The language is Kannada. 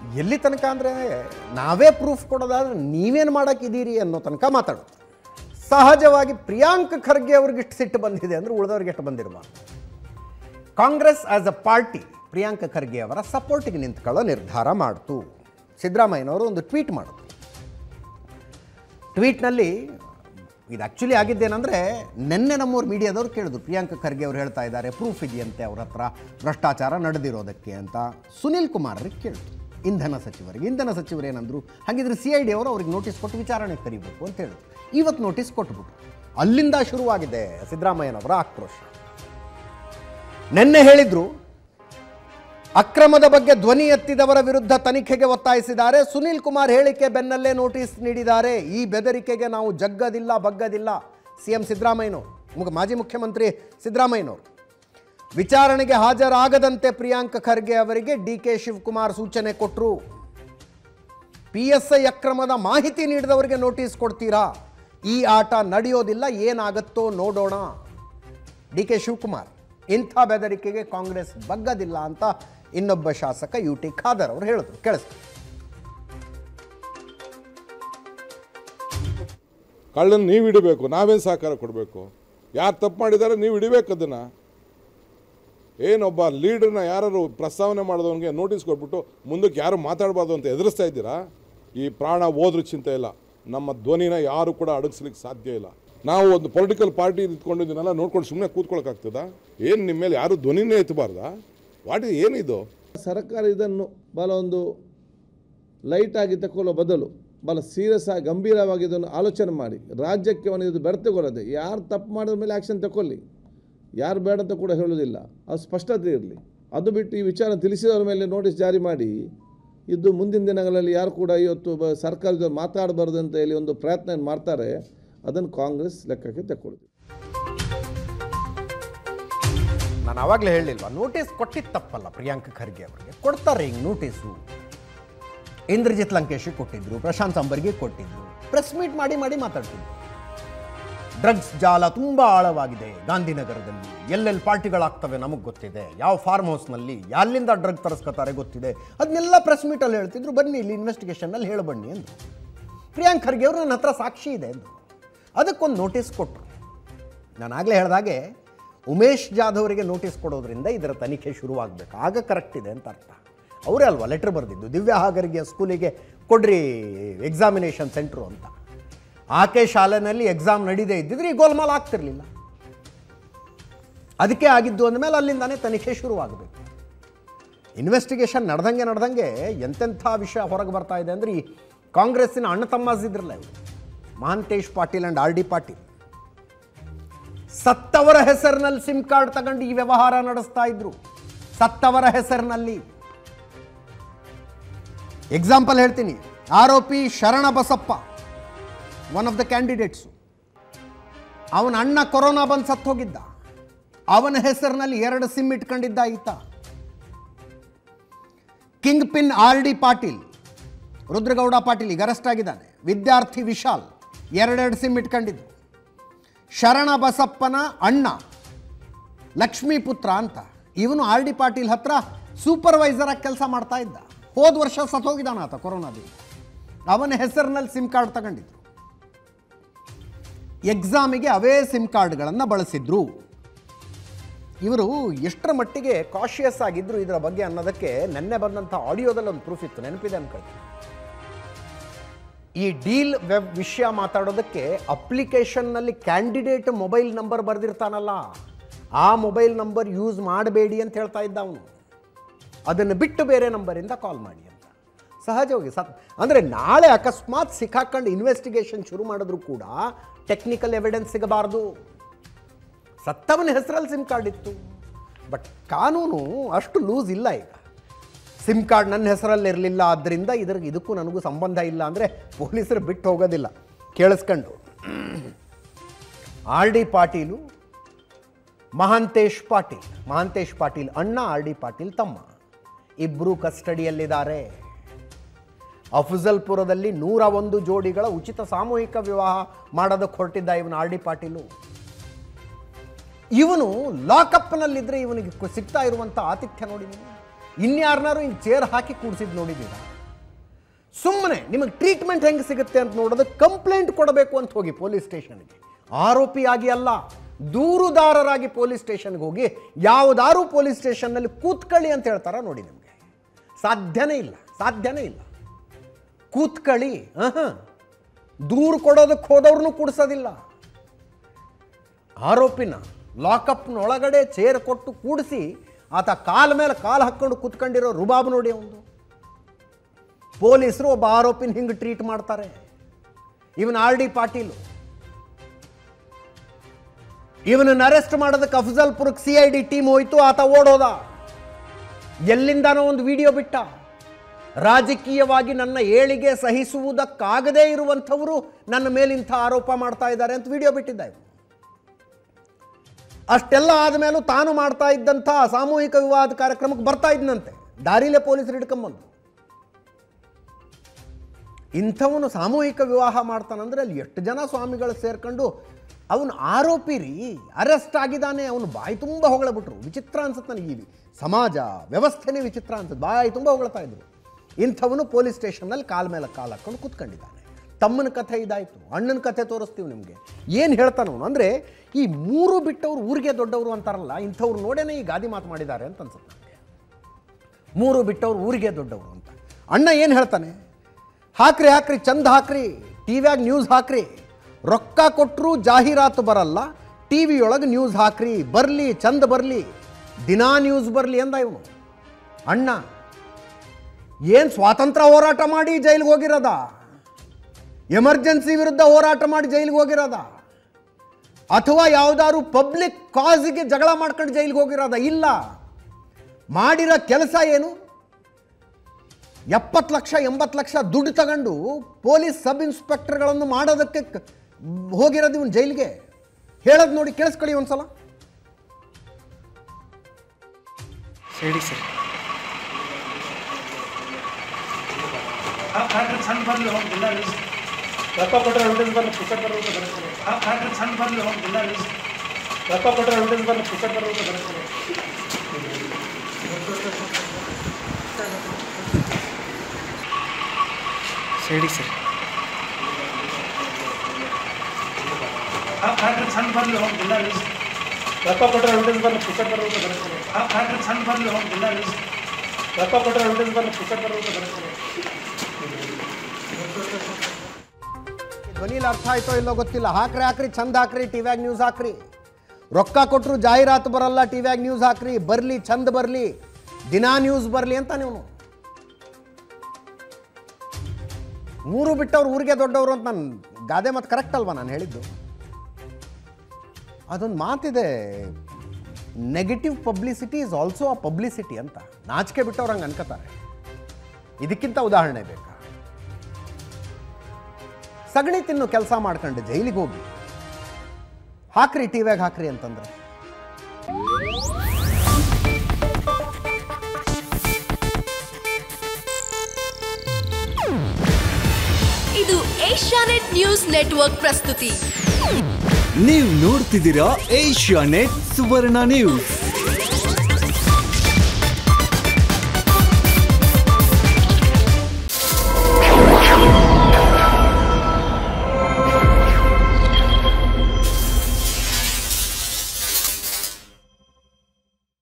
ಎಲ್ಲಿ ತನಕ ಅಂದರೆ ನಾವೇ ಪ್ರೂಫ್ ಕೊಡೋದಾದ್ರೆ ನೀವೇನು ಮಾಡೋಕ್ಕಿದ್ದೀರಿ ಅನ್ನೋ ತನಕ ಮಾತಾಡೋದು ಸಹಜವಾಗಿ ಪ್ರಿಯಾಂಕ್ ಖರ್ಗೆ ಅವ್ರಿಗೆ ಇಷ್ಟು ಸಿಟ್ಟು ಬಂದಿದೆ ಅಂದರೆ ಉಳಿದವ್ರಿಗೆ ಎಷ್ಟು ಬಂದಿರಬಾರ್ದು Congress as a party Priyanka Kharge ಅವರ ಸಪೋರ್ಟಿಗೆ ನಿಂತ್ಕೊಳ್ಳೋ ನಿರ್ಧಾರ ಮಾಡ್ತು ಸಿದ್ದರಾಮಯ್ಯನವರು ಒಂದು ಟ್ವೀಟ್ ಮಾಡಿದ್ರು ಟ್ವೀಟ್ನಲ್ಲಿ ಇದು ಆ್ಯಕ್ಚುಲಿ ಆಗಿದ್ದೇನೆಂದರೆ ನಿನ್ನೆ ನಮ್ಮವ್ರು ಮೀಡಿಯಾದವ್ರು ಕೇಳಿದ್ರು ಪ್ರಿಯಾಂಕ ಖರ್ಗೆ ಅವ್ರು ಹೇಳ್ತಾ ಇದ್ದಾರೆ ಪ್ರೂಫ್ ಇದೆಯಂತೆ ಅವ್ರ ಹತ್ರ ಭ್ರಷ್ಟಾಚಾರ ನಡೆದಿರೋದಕ್ಕೆ ಅಂತ ಸುನಿಲ್ ಕುಮಾರ್ರಿಗೆ ಕೇಳಿದ್ರು ಇಂಧನ ಸಚಿವರಿಗೆ ಇಂಧನ ಸಚಿವರು ಏನಂದ್ರು ಹಾಗಿದ್ರೆ ಸಿ ಐ ಡಿ ಅವರು ಅವ್ರಿಗೆ ನೋಟಿಸ್ ಕೊಟ್ಟು ವಿಚಾರಣೆ ಕರಿಬೇಕು ಅಂತ ಹೇಳಿದ್ರು ಇವತ್ತು ನೋಟಿಸ್ ಕೊಟ್ಬಿಟ್ಟು ಅಲ್ಲಿಂದ ಶುರುವಾಗಿದೆ ಸಿದ್ದರಾಮಯ್ಯನವರ ಆಕ್ರೋಶ ನಿನ್ನೆ ಹೇಳಿದ್ರು ಅಕ್ರಮದ ಬಗ್ಗೆ ಧ್ವನಿ ಎತ್ತಿದವರ ವಿರುದ್ಧ ತನಿಖೆಗೆ ಒತ್ತಾಯಿಸಿದ್ದಾರೆ ಸುನೀಲ್ ಕುಮಾರ್ ಹೇಳಿಕೆ ಬೆನ್ನಲ್ಲೇ ನೋಟಿಸ್ ನೀಡಿದ್ದಾರೆ ಈ ಬೆದರಿಕೆಗೆ ನಾವು ಜಗ್ಗದಿಲ್ಲ ಬಗ್ಗದಿಲ್ಲ ಸಿಎಂ ಸಿದ್ದರಾಮಯ್ಯನವರು ಮುಖ ಮಾಜಿ ಮುಖ್ಯಮಂತ್ರಿ ಸಿದ್ದರಾಮಯ್ಯನವರು ವಿಚಾರಣೆಗೆ ಹಾಜರಾಗದಂತೆ ಪ್ರಿಯಾಂಕ ಖರ್ಗೆ ಅವರಿಗೆ ಡಿ ಕೆ ಶಿವಕುಮಾರ್ ಸೂಚನೆ ಕೊಟ್ಟರು ಪಿ ಎಸ್ ಐ ಅಕ್ರಮದ ಮಾಹಿತಿ ನೀಡಿದವರಿಗೆ ನೋಟಿಸ್ ಕೊಡ್ತೀರಾ ಈ ಆಟ ನಡೆಯೋದಿಲ್ಲ ಏನಾಗತ್ತೋ ನೋಡೋಣ ಡಿ ಕೆ ಶಿವಕುಮಾರ್ ಇಂಥ ಬೆದರಿಕೆಗೆ ಕಾಂಗ್ರೆಸ್ ಬಗ್ಗದಿಲ್ಲ ಅಂತ ಇನ್ನೊಬ್ಬ ಶಾಸಕ ಯು ಟಿ ಖಾದರ್ ಅವರು ಹೇಳಿದ್ರು ಕೇಳಿಸ್ತು ಕಳ್ಳನ್ನು ನೀವು ಹಿಡಿಬೇಕು ನಾವೇನು ಸಹಕಾರ ಕೊಡಬೇಕು ಯಾರು ತಪ್ಪು ಮಾಡಿದ್ದಾರೆ ನೀವು ಹಿಡಿಬೇಕು ಅದನ್ನು ಏನೊಬ್ಬ ಲೀಡರ್ನ ಯಾರು ಪ್ರಸ್ತಾವನೆ ಮಾಡಿದವನಿಗೆ ನೋಟಿಸ್ ಕೊಟ್ಬಿಟ್ಟು ಮುಂದಕ್ಕೆ ಯಾರು ಮಾತಾಡಬಾರ್ದು ಅಂತ ಎದುರಿಸ್ತಾ ಇದ್ದೀರಾ ಈ ಪ್ರಾಣ ಹೋದ್ರೂ ಚಿಂತೆ ಇಲ್ಲ ನಮ್ಮ ಧ್ವನಿನ ಯಾರು ಕೂಡ ಅಡಗಿಸ್ಲಿಕ್ಕೆ ಸಾಧ್ಯ ಇಲ್ಲ ನಾವು ಒಂದು ಪೊಲಿಟಿಕಲ್ ಪಾರ್ಟಿ ಇದ್ಕೊಂಡಿದ್ದೀನಲ್ಲ ನೋಡ್ಕೊಂಡು ಸುಮ್ಮನೆ ಕೂತ್ಕೊಳ್ಳೋಕ್ಕಾಗ್ತದಾ ಏನು ನಿಮ್ಮ ಮೇಲೆ ಯಾರು ಧ್ವನಿನೇ ಎತ್ತಬಾರ್ದಾ ವಾಟ್ ಏನಿದು ಸರ್ಕಾರ ಇದನ್ನು ಭಾಳ ಒಂದು ಲೈಟಾಗಿ ತಗೊಳ್ಳೋ ಬದಲು ಭಾಳ ಸೀರಿಯಸ್ ಆಗಿ ಗಂಭೀರವಾಗಿ ಇದನ್ನು ಆಲೋಚನೆ ಮಾಡಿ ರಾಜ್ಯಕ್ಕೆ ಅವನು ಇದು ಬೆರೆತುಕೊಳ್ಳದೆ ಯಾರು ತಪ್ಪು ಮಾಡಿದ ಮೇಲೆ ಆ್ಯಕ್ಷನ್ ತಗೊಳ್ಳಿ ಯಾರು ಬೇಡ ಅಂತ ಕೂಡ ಹೇಳೋದಿಲ್ಲ ಅದು ಸ್ಪಷ್ಟತೆ ಇರಲಿ ಅದು ಬಿಟ್ಟು ಈ ವಿಚಾರ ತಿಳಿಸಿದವರ ಮೇಲೆ ನೋಟಿಸ್ ಜಾರಿ ಮಾಡಿ ಇದು ಮುಂದಿನ ದಿನಗಳಲ್ಲಿ ಯಾರು ಕೂಡ ಇವತ್ತು ಬ- ಸರ್ಕಾರದವ್ರು ಮಾತಾಡಬಾರ್ದು ಅಂತ ಹೇಳಿ ಒಂದು ಪ್ರಯತ್ನ ಏನ್ ಮಾಡ್ತಾರೆ ಅದನ್ನು ಕಾಂಗ್ರೆಸ್ ಲೆಕ್ಕಕ್ಕೆ ತಗೊಳ್ಳುತ್ತೆ ನಾನು ಆವಾಗಲೇ ಹೇಳಲಿಲ್ವಾ ನೋಟಿಸ್ ಕೊಟ್ಟಿದ್ದು ತಪ್ಪಲ್ಲ ಪ್ರಿಯಾಂಕ ಖರ್ಗೆ ಅವರಿಗೆ ಕೊಡ್ತಾರೆ ಹಿಂಗೆ ನೋಟಿಸು ಇಂದ್ರಜಿತ್ ಲಂಕೇಶಿಗೆ ಕೊಟ್ಟಿದ್ರು ಪ್ರಶಾಂತ್ ಅಂಬರ್ಗೆ ಕೊಟ್ಟಿದ್ರು ಪ್ರೆಸ್ ಮೀಟ್ ಮಾಡಿ ಮಾಡಿ ಮಾತಾಡ್ತಿದ್ರು ಡ್ರಗ್ಸ್ ಜಾಲ ತುಂಬ ಆಳವಾಗಿದೆ ಗಾಂಧಿನಗರದಲ್ಲಿ ಎಲ್ಲೆಲ್ಲಿ ಪಾರ್ಟಿಗಳಾಗ್ತವೆ ನಮಗೆ ಗೊತ್ತಿದೆ ಯಾವ ಫಾರ್ಮ್ ಹೌಸ್ನಲ್ಲಿ ಎಲ್ಲಿಂದ ಡ್ರಗ್ ತರಿಸ್ಕೊತಾರೆ ಗೊತ್ತಿದೆ ಅದನ್ನೆಲ್ಲ ಪ್ರೆಸ್ ಮೀಟಲ್ಲಿ ಹೇಳ್ತಿದ್ರು ಬನ್ನಿ ಇಲ್ಲಿ ಇನ್ವೆಸ್ಟಿಗೇಷನಲ್ಲಿ ಹೇಳಿ ಬನ್ನಿ ಅಂದರು ಪ್ರಿಯಾಂಕ್ ಖರ್ಗೆ ಅವರು ನನ್ನ ಹತ್ರ ಸಾಕ್ಷಿ ಇದೆ ಅಂದರು ಅದಕ್ಕೊಂದು ನೋಟಿಸ್ ಕೊಟ್ಟರು ನಾನು ಆಗಲೇ ಹೇಳಿದಾಗೆ ಉಮೇಶ್ ಜಾಧವ್ ಅವರಿಗೆ ನೋಟಿಸ್ ಕೊಡೋದ್ರಿಂದ ಇದರ ತನಿಖೆ ಶುರುವಾಗಬೇಕು ಆಗ ಕರೆಕ್ಟ್ ಇದೆ ಅಂತ ಅರ್ಥ ಅವರೇ ಅಲ್ವಾ ಲೆಟ್ರ್ ಬರೆದಿದ್ದು ದಿವ್ಯಾ ಹಾಗರಿಗೆ ಸ್ಕೂಲಿಗೆ ಕೊಡ್ರಿ ಎಕ್ಸಾಮಿನೇಷನ್ ಸೆಂಟ್ರು ಅಂತ ಆಕೆ ಶಾಲೆನಲ್ಲಿ ಎಕ್ಸಾಮ್ ನಡೀದೇ ಇದ್ದಿದ್ರೆ ಈ ಗೋಲ್ಮಾಲ್ ಆಗ್ತಿರ್ಲಿಲ್ಲ ಅದಕ್ಕೆ ಆಗಿದ್ದು ಅಂದಮೇಲೆ ಅಲ್ಲಿಂದಾನೇ ತನಿಖೆ ಶುರುವಾಗಬೇಕು ಇನ್ವೆಸ್ಟಿಗೇಷನ್ ನಡೆದಂಗೆ ನಡೆದಂಗೆ ಎಂತೆಂಥ ವಿಷಯ ಹೊರಗೆ ಬರ್ತಾ ಇದೆ ಅಂದರೆ ಈ ಕಾಂಗ್ರೆಸ್ಸಿನ ಅಣ್ಣ ತಮ್ಮಸಿದ್ರಲ್ಲ ಇವರು Mahantesh Patil and R D Patil ಸತ್ತವರ ಹೆಸರಿನಲ್ಲಿ ಸಿಮ್ ಕಾರ್ಡ್ ತಗೊಂಡು ಈ ವ್ಯವಹಾರ ನಡೆಸ್ತಾ ಇದ್ರು ಸತ್ತವರ ಹೆಸರಿನಲ್ಲಿ ಎಕ್ಸಾಂಪಲ್ ಹೇಳ್ತೀನಿ ಆರೋಪಿ Sharana Basappa one of the candidates ಅವನ ಅಣ್ಣ ಕೊರೋನಾ ಬಂದು ಸತ್ತು ಹೋಗಿದ್ದ ಅವನ ಹೆಸರಿನಲ್ಲಿ ಎರಡು ಸಿಮ್ ಇಟ್ಕೊಂಡಿದ್ದ ಈತ kingpin R D Patil Rudragouda Patil ಈಗ ಅರೆಸ್ಟ್ ಆಗಿದ್ದಾನೆ ವಿದ್ಯಾರ್ಥಿ ವಿಶಾಲ್ ಎರಡೆರಡು ಸಿಮ್ ಇಟ್ಕೊಂಡಿದ್ದು ಶರಣ ಬಸಪ್ಪನ ಅಣ್ಣ ಲಕ್ಷ್ಮೀಪುತ್ರ ಅಂತ ಇವನು ಆರ್ ಡಿ ಪಾಟೀಲ್ ಹತ್ರ ಸೂಪರ್ವೈಸರ್ ಆಗಿ ಕೆಲಸ ಮಾಡ್ತಾ ಇದ್ದ ಹೋದ ವರ್ಷ ಸತ್ತೋಗಿದ್ದಾನ ಆತ ಕೊರೋನಾದಲ್ಲಿ ಅವನ ಹೆಸರಿನಲ್ಲಿ ಸಿಮ್ ಕಾರ್ಡ್ ತಗೊಂಡಿದ್ರು ಎಕ್ಸಾಮಿಗೆ ಅವೇ ಸಿಮ್ ಕಾರ್ಡ್ಗಳನ್ನು ಬಳಸಿದ್ರು ಇವರು ಎಷ್ಟರ ಮಟ್ಟಿಗೆ ಕಾಶಿಯಸ್ ಆಗಿದ್ರು ಇದರ ಬಗ್ಗೆ ಅನ್ನೋದಕ್ಕೆ ನೆನ್ನೆ ಬಂದಂಥ ಆಡಿಯೋದಲ್ಲಿ ಒಂದು ಪ್ರೂಫ್ ಇತ್ತು ನೆನಪಿದೆ ಅನ್ಕೊಳ್ತೀನಿ ಈ ಡೀಲ್ ವೆಬ್ ವಿಷಯ ಮಾತಾಡೋದಕ್ಕೆ ಅಪ್ಲಿಕೇಶನ್ನಲ್ಲಿ ಕ್ಯಾಂಡಿಡೇಟ್ ಮೊಬೈಲ್ ನಂಬರ್ ಬರೆದಿರ್ತಾನಲ್ಲ ಆ ಮೊಬೈಲ್ ನಂಬರ್ ಯೂಸ್ ಮಾಡಬೇಡಿ ಅಂತ ಹೇಳ್ತಾ ಇದ್ದ ಅವನು ಅದನ್ನು ಬಿಟ್ಟು ಬೇರೆ ನಂಬರಿಂದ ಕಾಲ್ ಮಾಡಿ ಅಂತ ಸಹಜವಾಗಿ ಸತ್ ಅಂದರೆ ನಾಳೆ ಅಕಸ್ಮಾತ್ ಸಿಕ್ಕಾಕೊಂಡು ಇನ್ವೆಸ್ಟಿಗೇಷನ್ ಶುರು ಮಾಡಿದ್ರು ಕೂಡ ಟೆಕ್ನಿಕಲ್ ಎವಿಡೆನ್ಸ್ ಸಿಗಬಾರ್ದು ಸತ್ತವನ ಹೆಸರಲ್ಲಿ ಸಿಮ್ ಕಾರ್ಡ್ ಇತ್ತು ಬಟ್ ಕಾನೂನು ಅಷ್ಟು ಲೂಸ್ ಇಲ್ಲ ಈಗ ಸಿಮ್ ಕಾರ್ಡ್ ನನ್ನ ಹೆಸರಲ್ಲಿ ಇರಲಿಲ್ಲ ಆದ್ದರಿಂದ ಇದ್ರ ಇದಕ್ಕೂ ನನಗೂ ಸಂಬಂಧ ಇಲ್ಲ ಅಂದರೆ ಪೊಲೀಸರು ಬಿಟ್ಟು ಹೋಗೋದಿಲ್ಲ ಕೇಳಿಸ್ಕೊಂಡು ಆರ್ ಡಿ ಪಾಟೀಲು ಮಹಾಂತೇಶ್ ಪಾಟೀಲ್ ಮಹಾಂತೇಶ್ ಪಾಟೀಲ್ ಅಣ್ಣ ಆರ್ ಡಿ ಪಾಟೀಲ್ ತಮ್ಮ ಇಬ್ಬರು ಕಸ್ಟಡಿಯಲ್ಲಿದ್ದಾರೆ ಅಫಜಲ್ಪುರದಲ್ಲಿ ನೂರ ಒಂದು ಜೋಡಿಗಳ ಉಚಿತ ಸಾಮೂಹಿಕ ವಿವಾಹ ಮಾಡೋದಕ್ಕೆ ಹೊರಟಿದ್ದ ಇವನು ಆರ್ ಡಿ ಪಾಟೀಲು ಇವನು ಲಾಕಪ್ನಲ್ಲಿದ್ದರೆ ಇವನಿಗೆ ಕು- ಸಿಗ್ತಾ ಇರುವಂಥ ಆತಿಥ್ಯ ನೋಡಿ ನೀವು ಇನ್ಯಾರನ್ನಾರು ಹಿಂಗೆ ಚೇರ್ ಹಾಕಿ ಕೂಡಿಸಿದ್ದು ನೋಡಿದ್ದೀರಾ ಸುಮ್ಮನೆ ನಿಮಗೆ ಟ್ರೀಟ್ಮೆಂಟ್ ಹೆಂಗೆ ಸಿಗುತ್ತೆ ಅಂತ ನೋಡೋದು ಕಂಪ್ಲೇಂಟ್ ಕೊಡಬೇಕು ಅಂತ ಹೋಗಿ ಪೊಲೀಸ್ ಸ್ಟೇಷನ್ಗೆ ಆರೋಪಿಯಾಗಿ ಅಲ್ಲ ದೂರುದಾರರಾಗಿ ಪೊಲೀಸ್ ಸ್ಟೇಷನ್ಗೆ ಹೋಗಿ ಯಾವುದಾರು ಪೊಲೀಸ್ ಸ್ಟೇಷನ್ನಲ್ಲಿ ಕೂತ್ಕೊಳ್ಳಿ ಅಂತ ಹೇಳ್ತಾರ ನೋಡಿ ನಿಮಗೆ ಸಾಧ್ಯನೇ ಇಲ್ಲ ಸಾಧ್ಯನೇ ಇಲ್ಲ ಕೂತ್ಕೊಳ್ಳಿ ಹಾಂ ದೂರು ಕೊಡೋದಕ್ಕೆ ಹೋದವ್ರನ್ನೂ ಕೂಡಿಸೋದಿಲ್ಲ ಆರೋಪಿನ ಲಾಕಪ್ನೊಳಗಡೆ ಚೇರ್ ಕೊಟ್ಟು ಕೂಡಿಸಿ ಆತ ಕಾಲ ಮೇಲೆ ಕಾಲು ಹಾಕ್ಕೊಂಡು ಕೂತ್ಕೊಂಡಿರೋ ರುಬಾಬ್ ನೋಡಿ ಅವನು ಪೊಲೀಸರು ಒಬ್ಬ ಆರೋಪಿನ ಹಿಂಗೆ ಟ್ರೀಟ್ ಮಾಡ್ತಾರೆ ಇವನ್ ಆರ್ ಡಿ ಪಾಟೀಲು ಇವನನ್ನು ಅರೆಸ್ಟ್ ಮಾಡೋದಕ್ಕೆ ಅಫಜಲ್ಪುರಕ್ಕೆ ಸಿ ಐ ಡಿ ಟೀಮ್ ಹೋಯ್ತು ಆತ ಓಡೋದ ಎಲ್ಲಿಂದಾನೋ ಒಂದು ವಿಡಿಯೋ ಬಿಟ್ಟ ರಾಜಕೀಯವಾಗಿ ನನ್ನ ಏಳಿಗೆ ಸಹಿಸುವುದಕ್ಕಾಗದೇ ಇರುವಂಥವರು ನನ್ನ ಮೇಲಿಂಥ ಆರೋಪ ಮಾಡ್ತಾ ಇದ್ದಾರೆ ಅಂತ ವಿಡಿಯೋ ಬಿಟ್ಟಿದ್ದ ಇವ್ನು. ಅಷ್ಟೆಲ್ಲ ಆದಮೇಲೂ ತಾನು ಮಾಡ್ತಾ ಇದ್ದಂಥ ಸಾಮೂಹಿಕ ವಿವಾಹದ ಕಾರ್ಯಕ್ರಮಕ್ಕೆ ಬರ್ತಾ ಇದ್ನಂತೆ ದಾರಿಲೇ ಪೊಲೀಸರು ಹಿಡ್ಕೊಂಬಂದು ಇಂಥವನು ಸಾಮೂಹಿಕ ವಿವಾಹ ಮಾಡ್ತಾನಂದ್ರೆ ಅಲ್ಲಿ ಎಷ್ಟು ಜನ ಸ್ವಾಮಿಗಳು ಸೇರ್ಕೊಂಡು ಅವನು ಆರೋಪಿ ರೀ ಅರೆಸ್ಟ್ ಆಗಿದ್ದಾನೆ ಅವನು ಬಾಯಿ ತುಂಬ ಹೊಗಳಬಿಟ್ರು ವಿಚಿತ್ರ ಅನ್ಸುತ್ತೆ ನನಗೆ ಈ ಸಮಾಜ ವ್ಯವಸ್ಥೆನೇ ವಿಚಿತ್ರ ಅನ್ಸುತ್ತೆ ಬಾಯಿ ತುಂಬ ಹೊಗಳ್ತಾ ಇದ್ರು ಇಂಥವನು ಪೊಲೀಸ್ ಸ್ಟೇಷನ್ನಲ್ಲಿ ಕಾಲ ಮೇಲೆ ಕಾಲು ಹಾಕ್ಕೊಂಡು ಕೂತ್ಕೊಂಡಿದ್ದಾನೆ ತಮ್ಮನ ಕಥೆ ಇದಾಯಿತು ಅಣ್ಣನ ಕಥೆ ತೋರಿಸ್ತೀವಿ ನಿಮಗೆ ಏನು ಹೇಳ್ತಾನವನು ಅಂದರೆ ಈ ಮೂರು ಬಿಟ್ಟವರು ಊರಿಗೆ ದೊಡ್ಡವರು ಅಂತಾರಲ್ಲ ಇಂಥವ್ರು ನೋಡೇನೆ ಈ ಗಾದಿ ಮಾತು ಮಾಡಿದ್ದಾರೆ ಅಂತ ಅನ್ಸುತ್ತೆ ನನಗೆ ಮೂರು ಬಿಟ್ಟವ್ರು ಊರಿಗೆ ದೊಡ್ಡವರು ಅಂತ ಅಣ್ಣ ಏನು ಹೇಳ್ತಾನೆ ಹಾಕ್ರಿ ಹಾಕ್ರಿ ಚಂದ ಹಾಕ್ರಿ ಟಿವ್ಯಾಗ ನ್ಯೂಸ್ ಹಾಕ್ರಿ ರೊಕ್ಕ ಕೊಟ್ಟರು ಜಾಹೀರಾತು ಬರಲ್ಲ ಟಿ ವಿಯೊಳಗೆ ನ್ಯೂಸ್ ಹಾಕ್ರಿ ಬರಲಿ ಚಂದ ಬರಲಿ ದಿನಾ ನ್ಯೂಸ್ ಬರಲಿ ಅಂದ ಇವನು ಅಣ್ಣ ಏನು ಸ್ವಾತಂತ್ರ್ಯ ಹೋರಾಟ ಮಾಡಿ ಜೈಲಿಗೆ ಹೋಗಿರೋದ ಎಮರ್ಜೆನ್ಸಿ ವಿರುದ್ಧ ಹೋರಾಟ ಮಾಡಿ ಜೈಲಿಗೆ ಹೋಗಿರೋದ ಅಥವಾ ಯಾವುದಾದ್ರು ಪಬ್ಲಿಕ್ ಕಾಸ್ಗೆ ಜಗಳ ಮಾಡ್ಕೊಂಡು ಜೈಲಿಗೆ ಹೋಗಿರೋದ ಇಲ್ಲ ಮಾಡಿರೋ ಕೆಲಸ ಏನು ಎಪ್ಪತ್ತು ಲಕ್ಷ ಎಂಬತ್ತು ಲಕ್ಷ ದುಡ್ಡು ತಗೊಂಡು ಪೊಲೀಸ್ ಸಬ್ ಇನ್ಸ್ಪೆಕ್ಟರ್ಗಳನ್ನು ಮಾಡೋದಕ್ಕೆ ಕ- ಹೋಗಿರೋದು ಇವನು ಜೈಲಿಗೆ ಹೇಳೋದು ನೋಡಿ ಕೇಳಿಸ್ಕೊಳ್ಳಿ ಒಂದ್ಸಲ ಹೇಳಿ ಸರ್ ಫ್ಯಾಕ್ಟ್ರಿ ಸಣ್ಣ ಬರಲಿ ಹೋಗಿಲ್ಲ ರೊಕ್ಕ ಕೊಟ್ಟರೆ ಅಡ್ವರ್ಟೈಸ್ ಬರಲಿ ಪುಸ್ತಕ ಬರುತ್ತೆ ಬರುತ್ತೆ ಆ ಫ್ಯಾಕ್ಟ್ರಿ ಸಣ್ಣ ಬರಲಿ ಹೋಗಿಲ್ಲ ರೊಕ್ಕ ಕೊಟ್ಟರೆ ಅಡ್ವರ್ಟೈಸ್ ಬರಲಿ ಪುಸ್ತಕ ಬರುತ್ತೆ ಬರುತ್ತೆ ಹೇಳಿ ಸರ್ ಆ ಫ್ಯಾಕ್ಟ್ರಿ ಸಣ್ಣ ಬರಲಿ ಹೋಗಿಲ್ಲ ರೊಕ್ಕ ಕೊಟ್ಟರೆ ಅಡ್ವರ್ಟೈಸ್ ಬರಲಿ ಪುಸ್ತಕ ಬರುತ್ತೆ ಬರುತ್ತೆ ಆ ಫ್ಯಾಕ್ಟ್ರಿ ಸಣ್ಣ ಬರಲಿ ಹೋಗಿಲ್ಲ ರೊಕ್ಕ ಕೊಟ್ಟರೆ ಅಡ್ವರ್ಟೈಸ್ ಬರಲಿ ಪುಸ್ತಕ ಬರುತ್ತೆ ಬರುತ್ತೆ ಧ್ವನಿಲಿ ಅರ್ಥ ಆಯ್ತೋ ಇಲ್ಲೋ ಗೊತ್ತಿಲ್ಲ ಹಾಕ್ರಿ ಹಾಕ್ರಿ ಚಂದ ಹಾಕ್ರಿ ಟಿವ್ಯಾಗ ನ್ಯೂಸ್ ಹಾಕ್ರಿ ರೊಕ್ಕ ಕೊಟ್ಟರು ಜಾಹೀರಾತು ಬರಲ್ಲ ಟಿವ್ಯಾಗ ನ್ಯೂಸ್ ಹಾಕ್ರಿ ಬರಲಿ ಚಂದ ಬರಲಿ ದಿನಾ ನ್ಯೂಸ್ ಬರಲಿ ಅಂತ ನೀವು ಮೂರು ಬಿಟ್ಟವ್ರು ಊರಿಗೆ ದೊಡ್ಡವರು ಅಂತ ನಾನು ಗಾದೆ ಮತ್ತು ಕರೆಕ್ಟ್ ಅಲ್ವಾ ನಾನು ಹೇಳಿದ್ದು ಅದೊಂದು ಮಾತಿದೆ negative publicity is also a publicity ಅಂತ ನಾಚಿಕೆ ಬಿಟ್ಟವ್ರು ಹಂಗೆ ಅನ್ಕೋತಾರೆ ಇದಕ್ಕಿಂತ ಉದಾಹರಣೆ ಬೇಕಾ ಸಗಣಿ ತಿನ್ನು ಕೆಲಸ ಮಾಡ್ಕೊಂಡು ಜೈಲಿಗೆ ಹೋಗಿ ಹಾಕ್ರಿ ಟಿವ್ಯಾಗ ಹಾಕ್ರಿ ಅಂತಂದ್ರೆ ಇದು ಏಷ್ಯಾನೆಟ್ ನ್ಯೂಸ್ ನೆಟ್ವರ್ಕ್ ಪ್ರಸ್ತುತಿ ನೀವು ನೋಡ್ತಿದ್ದೀರಾ ಏಷ್ಯಾ ನೆಟ್ ಸುವರ್ಣ ನ್ಯೂಸ್